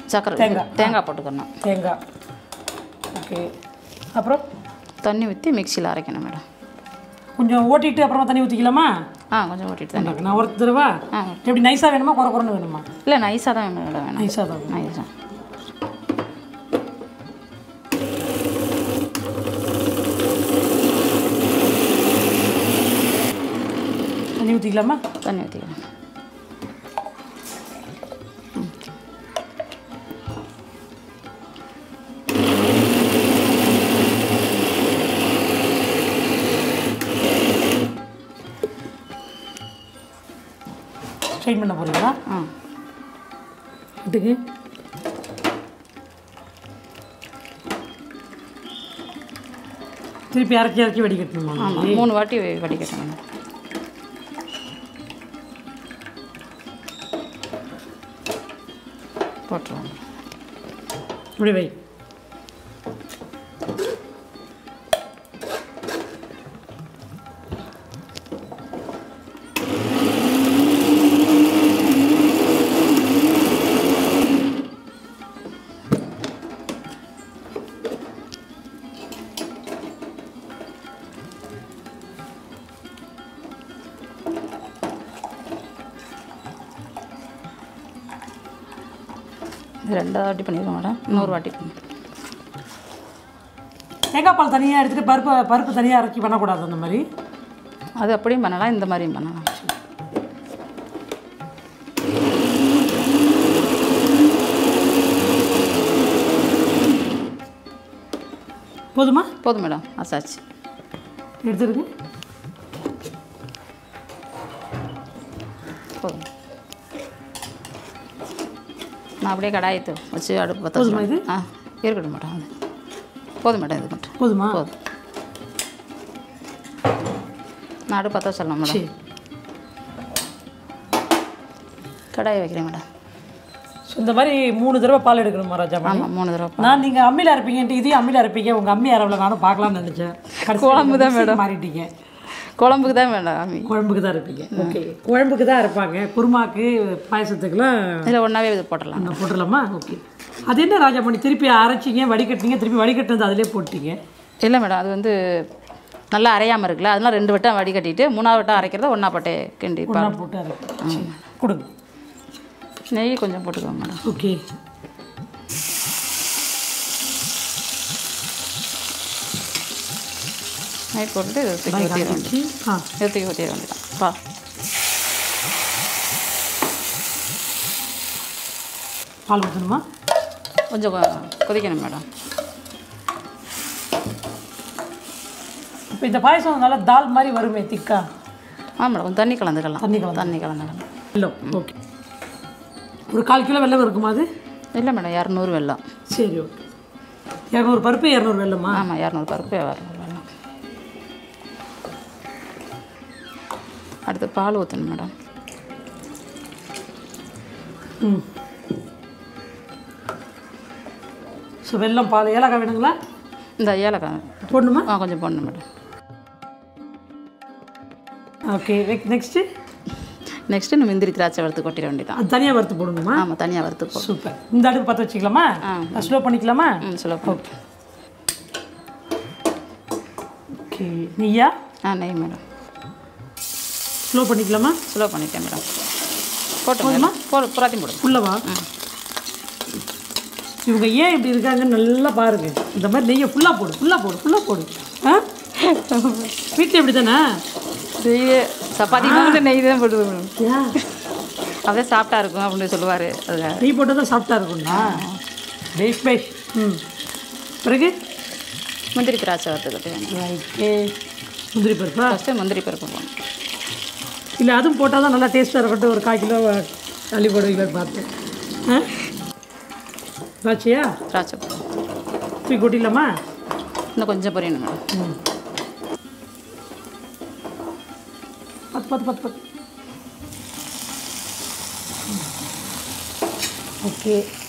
சக்கரை தேங்காய். தேங்காய் போட்டுக்கணும் தேங்காய் ஓகே அப்புறம் தண்ணி ஊற்றி மிக்சியில் அரைக்கணும் மேடம் கொஞ்சம் ஓட்டிட்டு அப்புறமா தண்ணி ஊற்றிக்கலாமா ஆ கொஞ்சம் ஓட்டிட்டு தண்ணி நான் ஒரு தடவை ஆ எப்படி நைஸாக வேணுமா குறை குறைன்னு வேணுமா இல்லை நைஸாக தான் மேடம் வேணும் நைஸாக தான் வேணும். நைஸாக தண்ணி ஊற்றிக்கலாமா தண்ணி ஊற்றிக்கணும் ஸ்ட்ரைன் பண்ண போகிறீங்களா ஆ இதுக்கு திருப்பி இறக்கி இறக்கி வடிகட்டணுமா ஆமாம் மூணு வாட்டி வடிகட்டணும் மேடம் போட்டுருவாங்க இப்படி வை இது ரெண்டாவது வாட்டி பண்ணிடுவோம் மேடம் இன்னொரு வாட்டி பண்ணி தேங்காய் பால் தனியாக எடுத்துகிட்டு பருப்பு பருப்பு தனியாக இறக்கி பண்ணக்கூடாது அந்த மாதிரி அது அப்படியும் பண்ணலாம் இந்த மாதிரியும் பண்ணலாம் போதுமா போதும் மேடம் அசாச்சு எடுத்துருக்கு போதும் நான் அப்படியே கடாயத்து வச்சு அடுப்பு பற்ற போதுமா இது? ஆ இருக்கட்டும் மேடம் அது போதும் மேடம் இது மட்டும் போதுமா போதும் நான் அடுப்பு பற்ற சொல்லலாம் மேடம் சரி கடாயை வைக்கிறேன் மேடம் ஸோ இந்த மாதிரி மூணு தடவை பால் எடுக்கணுமா ராஜா மணி? ஆமாம் மூணு தடவை நான் நீங்கள் அம்மியில் அரைப்பீங்கன்ட்டு இதையும் அம்மியில் அரைப்பீங்க உங்கள் அம்மி அரைவில் நானும் பார்க்கலாம்னு நினச்சேன் குழம்பு தான் மேடம் மாறிட்டீங்க குழம்புக்கு தான் மேடம் ஆமி குழம்புக்கு தான் இருப்பீங்க ஓகே குழம்புக்கு தான் இருப்பாங்க குருமாக்கு பாயசத்துக்குலாம் இதில் ஒன்றாவே இது போட்டுடலாம் அங்கே போட்டுடலாமா ஓகே அது என்ன ராஜாமணி திருப்பி அரைச்சிங்க வடிகட்டினீங்க திருப்பி வடிகட்டினது அதிலே போட்டீங்க இல்லை மேடம் அது வந்து நல்லா அரையாமல் இருக்குல்ல அதெல்லாம் ரெண்டு வட்டம் வடிகட்டிட்டு மூணாவது வட்டம் அரைக்கிறத ஒன்றா போட்டே கிண்டி ஒன்றா பால் போட்டு அரைப்பேன் சரி. கொடுங்க நெய் கொஞ்சம் போட்டுக்கோங்க மேடம் ஓகே நெய் போட்டுட்டு இதை தூக்கி ஊற்றிட வேண்டியது ஆ இதை தூக்கி ஊற்றிட வேண்டியதான் பா பால் ஊற்றணுமா கொஞ்சம் கொ- கொதிக்கணும் மேடம் இப்போ இந்த பாயசம் நல்லா தால் மாதிரி வருமே திக்கா ஆ மேடம் கொஞ்சம் தண்ணி கலந்துக்கலாம் தண்ணி கலந்து தண்ணி கலந்துக்கலாம் வெல்லம் ஓகே ஒரு கால் கிலோ வெல்லம் இருக்குமா அது இல்லை மேடம் இரநூறு வெல்லம் சரி ஓகே இரநூறு பருப்பு இரநூறு வெல்லமா ஆமாம் இரநூறு பருப்பு இரநூறு வெல்லம் அடுத்து பால் ஊற்றணும் மேடம் ம் ஸோ வெல்லம் பால் ஏலக்காய் வேணுங்களா இந்த ஏலக்காய் போடணுமா ஆ கொஞ்சம் போடணும் மேடம் ஓகே நெக்ஸ்ட்டு நெக்ஸ்ட்டு நம்ம முந்திரி திராட்சை வறுத்து கொட்டிட வேண்டியதான் அது தனியாக வறுத்து போடணுமா ஆமாம் தனியாக வறுத்து போ சூப்பர் இந்த அடுப்பு பற்ற வச்சுக்கலாமா ஆ. ஸ்லோ பண்ணிக்கலாமா ம் சொல்ல ஓகே ஓகே நெய்யா ஆ நெய் மேடம் ஸ்லோ பண்ணிக்கலாமா ஸ்லோ பண்ணிட்டேன் மேடம் போட்டு மேடம் போடு புறாத்தையும் போடுங்க உள்ளவா இவங்க ஏன் இப்படி இருக்காங்கன்னு நல்லா பாருங்க இந்த மாதிரி நெய்யை ஃபுல்லாக போடு ஃபுல்லாக போடு ஃபுல்லாக போடு ஆ வீட்டில் எப்படி தானே நெய் சப்பாத்தி மாதிரி நெய் தான் போடுது மேடம் ஏன் அப்படியே சாஃப்டாக இருக்கும் அப்படின்னு சொல்லுவார் அதுக்காக நெய் போட்டால் தான் சாஃப்டாக இருக்கும்ண்ணா பேஷ் பேஷ் ம் பிறகு முந்திரி திராட்சை வறுத்து கொட்டி வேணும் ரைட்டு முந்திரி பருப்பா ஃபஸ்ட்டு முந்திரி பருப்பு போடணும் இல்லை அதுவும் போட்டால் தான் நல்லா டேஸ்ட்டாக இருக்கட்டும் ஒரு கால் கிலோ அள்ளி போடுவீங்களான்னு பார்த்து ஆ திராட்சையா திராட்சை போடணும் தூக்கி கொட்டிடலாமா இன்னும் கொஞ்சம் பொரியணும் மேடம் ம் பத்து பத்து பத்து பத்து ஓகே